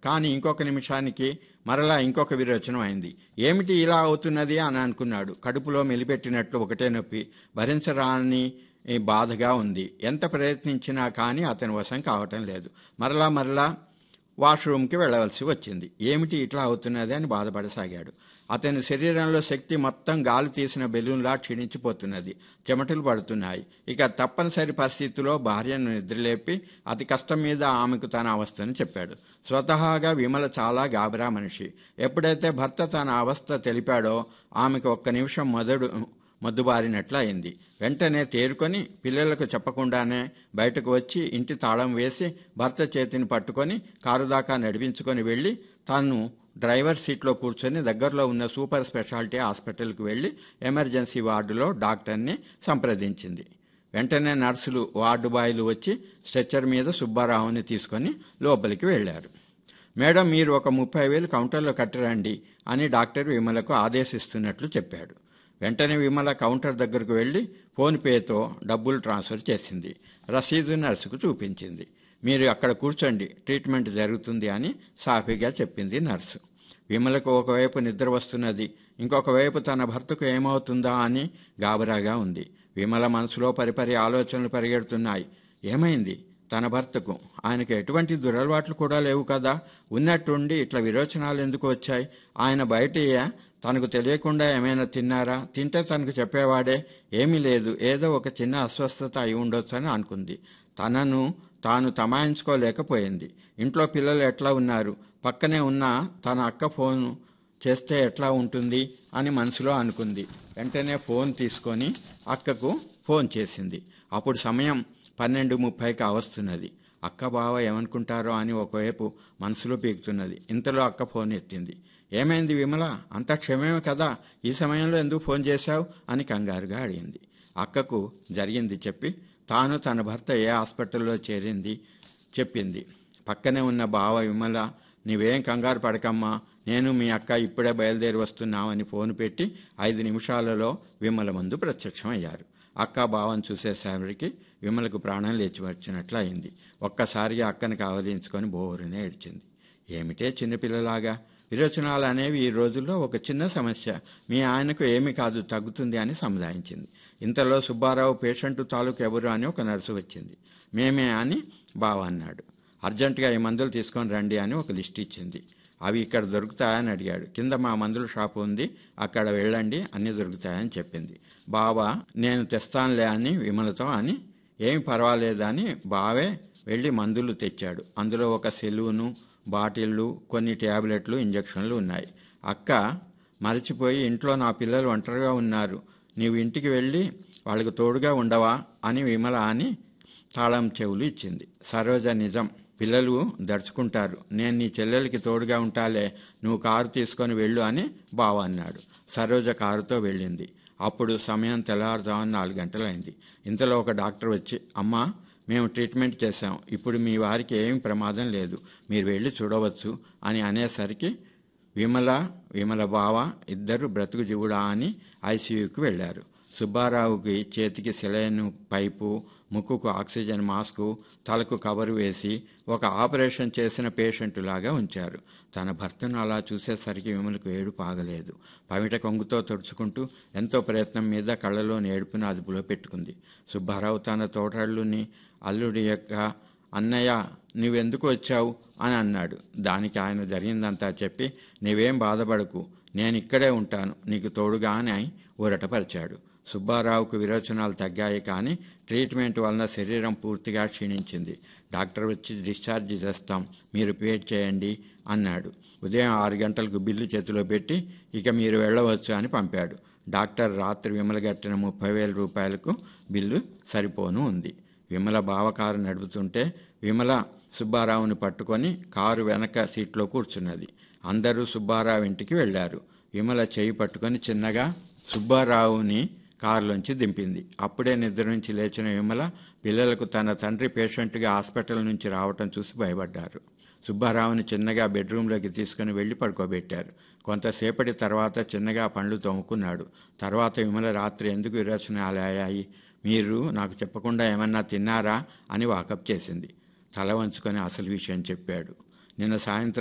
కానీ ఇంకొక నిమిషానికి మరలా ఇంకొక విరోచనం అయింది ఏమిటి ఇలా అవుతున్నది అని అనుకున్నాడు కడుపులో మెలిపెట్టినట్లు ఒకటే నొప్పి భరించరాని ఈ బాధగా ఉంది ఎంత ప్రయత్నించినా కానీ అతని వశం కావటం లేదు మరలా మరలా వాష్రూమ్కి వెళ్ళవలసి వచ్చింది ఏమిటి ఇట్లా అవుతున్నది అని బాధపడసాగాడు అతని శరీరంలో శక్తి మొత్తం గాలి తీసిన బెలూన్లా క్షీణించిపోతున్నది చెమటలు పడుతున్నాయి ఇక తప్పనిసరి పరిస్థితిలో భార్యను నిద్రలేపి అతి కష్టం మీద ఆమెకు తన అవస్థను చెప్పాడు స్వతహాగా విమల చాలా గాబరా మనిషి ఎప్పుడైతే భర్త తన అవస్థ తెలిపాడో ఆమెకు ఒక్క నిమిషం మొదడు మొద్దుబారినట్లు అయింది వెంటనే తేరుకొని పిల్లలకు చెప్పకుండానే బయటకు వచ్చి ఇంటి తాళం వేసి భర్త చేతిని పట్టుకొని కారు దాకా నడిపించుకొని వెళ్ళి తాను డ్రైవర్ సీట్లో కూర్చొని దగ్గరలో ఉన్న సూపర్ స్పెషాలిటీ హాస్పిటల్కి వెళ్ళి ఎమర్జెన్సీ వార్డులో డాక్టర్ని సంప్రదించింది వెంటనే నర్సులు వార్డు బాయ్లు వచ్చి స్ట్రెచ్చర్ మీద సుబ్బారావుని తీసుకొని లోపలికి వెళ్ళారు మేడం మీరు ఒక ముప్పై వేలు కౌంటర్లో కట్టిరండి అని డాక్టర్ విమలకు ఆదేశిస్తున్నట్లు చెప్పాడు వెంటనే విమల కౌంటర్ దగ్గరకు వెళ్ళి ఫోన్పేతో డబ్బులు ట్రాన్స్ఫర్ చేసింది రసీదు నర్సుకు చూపించింది మీరు అక్కడ కూర్చోండి ట్రీట్మెంట్ జరుగుతుంది అని సాఫీగా చెప్పింది నర్సు విమలకు ఒకవైపు నిద్ర వస్తున్నది ఇంకొక వైపు తన భర్తకు ఏమవుతుందా అని గాబరాగా ఉంది విమల మనసులో పరిపరి ఆలోచనలు పరిగెడుతున్నాయి ఏమైంది తన భర్తకు ఆయనకు ఎటువంటి దురలవాట్లు కూడా లేవు కదా ఉన్నట్టుండి ఇట్లా విరోచనాలు ఎందుకు వచ్చాయి ఆయన బయట తనకు తెలియకుండా ఏమైనా తిన్నారా తింటే తనకు చెప్పేవాడే ఏమీ లేదు ఏదో ఒక చిన్న అస్వస్థత అయి ఉండొచ్చు అని అనుకుంది తనను తాను తమాయించుకోలేకపోయింది ఇంట్లో పిల్లలు ఎట్లా uన్నారు పక్కనే ఉన్న తన అక్క ఫోన్ చేస్తే ఎట్లా ఉంటుంది అని మనసులో అనుకుంది వెంటనే ఫోన్ తీసుకొని అక్కకు ఫోన్ చేసింది అప్పుడు సమయం పన్నెండు ముప్పైకి అవస్తున్నది అక్క బావ ఏమనుకుంటారో అని ఒకవైపు మనసులో పీకుతున్నది ఇంతలో అక్క ఫోన్ ఎత్తింది ఏమైంది విమల అంత క్షమేమే కదా ఈ సమయంలో ఎందుకు ఫోన్ చేశావు అని కంగారుగా అడిగింది అక్కకు జరిగింది చెప్పి తాను తన భర్త ఏ హాస్పిటల్లో చేరింది చెప్పింది పక్కనే ఉన్న బావ విమల నీవేం కంగారు పడకమ్మా నేను మీ అక్క ఇప్పుడే బయలుదేరి వస్తున్నామని ఫోన్ పెట్టి ఐదు నిమిషాలలో విమల ముందు ప్రత్యక్షమయ్యారు అక్క బావని చూసేసరికి విమలకు ప్రాణం లేచి వచ్చినట్లు అయింది ఒక్కసారిగా అక్కని కావలించుకొని బోరునే ఏడ్చింది ఏమిటే చిన్నపిల్లలాగా విరోచనాలు అనేవి ఈ రోజుల్లో ఒక చిన్న సమస్య మీ ఆయనకు ఏమీ కాదు తగ్గుతుంది అని సముదాయించింది ఇంతలో సుబ్బారావు పేషెంట్ తాలూకు ఎవరు అని ఒక నర్సు వచ్చింది మేమే అని బావ అన్నాడు అర్జెంటుగా ఈ మందులు తీసుకొని రండి అని ఒక లిస్ట్ ఇచ్చింది అవి ఇక్కడ దొరుకుతాయని అడిగాడు కింద మా మందుల షాపు ఉంది అక్కడ వెళ్ళండి అన్నీ దొరుకుతాయని చెప్పింది బావ నేను తెస్తానులే అని విమలతో అని ఏమి పర్వాలేదు అని బావే వెళ్ళి మందులు తెచ్చాడు అందులో ఒక సెలూను బాటిళ్ళు కొన్ని ట్యాబ్లెట్లు ఇంజక్షన్లు ఉన్నాయి అక్క మరచిపోయి ఇంట్లో నా పిల్లలు ఒంటరిగా ఉన్నారు నీవు ఇంటికి వెళ్ళి వాళ్ళకు తోడుగా ఉండవా అని విమల అని తాళం చెవులు ఇచ్చింది సరోజ నిజం పిల్లలు దడుచుకుంటారు నేను నీ చెల్లెలకి తోడుగా ఉంటాలే నువ్వు కారు తీసుకొని వెళ్ళు అని బావ అన్నాడు సరోజ కారుతో వెళ్ళింది అప్పుడు సమయం తెల్లవారుజామున నాలుగు గంటలైంది ఇంతలో ఒక డాక్టర్ వచ్చి అమ్మా మేము ట్రీట్మెంట్ చేశాం ఇప్పుడు మీ వారికి ఏం ప్రమాదం లేదు మీరు వెళ్ళి చూడవచ్చు అని అనేసరికి విమల విమల బావ ఇద్దరు బ్రతుకు జీవుడా అని ఐసీయూకి వెళ్ళారు సుబ్బారావుకి చేతికి సెలైన్ పైపు ముక్కుకు ఆక్సిజన్ మాస్కు తలకు కవరు వేసి ఒక ఆపరేషన్ చేసిన పేషెంట్ లాగా ఉంచారు తన భర్తను అలా చూసేసరికి విమలకు ఏడుపు ఆగలేదు పమిట కొంగుతో తుడుచుకుంటూ ఎంతో ప్రయత్నం మీద కళ్ళలో ఏడుపును అదుపులో పెట్టుకుంది సుబ్బారావు తన తోటళ్ళుని అల్లుడి యొక్క అన్నయ్య నువ్వెందుకు వచ్చావు అని అన్నాడు దానికి ఆయన జరిగిందంతా చెప్పి నీవేం బాధపడకు నేను ఇక్కడే ఉంటాను నీకు తోడుగా అని ఊరటపరిచాడు సుబ్బారావుకు విరోచనాలు తగ్గాయి కానీ ట్రీట్మెంట్ వలన శరీరం పూర్తిగా క్షీణించింది డాక్టర్ వచ్చి డిశ్చార్జ్ చేస్తాం మీరు పే చేయండి అన్నాడు ఉదయం ఆరు గంటలకు బిల్లు చేతిలో పెట్టి ఇక మీరు వెళ్ళవచ్చు అని పంపాడు డాక్టర్ రాత్రి విమల గట్టిన ముప్పై వేల రూపాయలకు బిల్లు సరిపోను ఉంది విమల బావ కారు నడుపుతుంటే విమల సుబ్బారావుని పట్టుకొని కారు వెనక సీట్లో కూర్చున్నది అందరూ సుబ్బారావు ఇంటికి వెళ్ళారు విమల చేయి పట్టుకొని చిన్నగా సుబ్బారావుని కారులోంచి దింపింది అప్పుడే నిద్ర నుంచి లేచిన విమల పిల్లలకు తన తండ్రి పేషెంట్గా హాస్పిటల్ నుంచి రావటం చూసి భయపడ్డారు సుబ్బారావుని చిన్నగా బెడ్రూమ్లోకి తీసుకుని వెళ్ళి పడుకోబెట్టారు కొంతసేపటి తర్వాత చిన్నగా పండ్లు తోముకున్నాడు తర్వాత విమల రాత్రి ఎందుకు విరోచనాలు అయ్యాయి మీరు నాకు చెప్పకుండా ఏమన్నా తిన్నారా అని వాకప్ చేసింది తల వంచుకొని అసలు విషయం చెప్పాడు నిన్న సాయంత్రం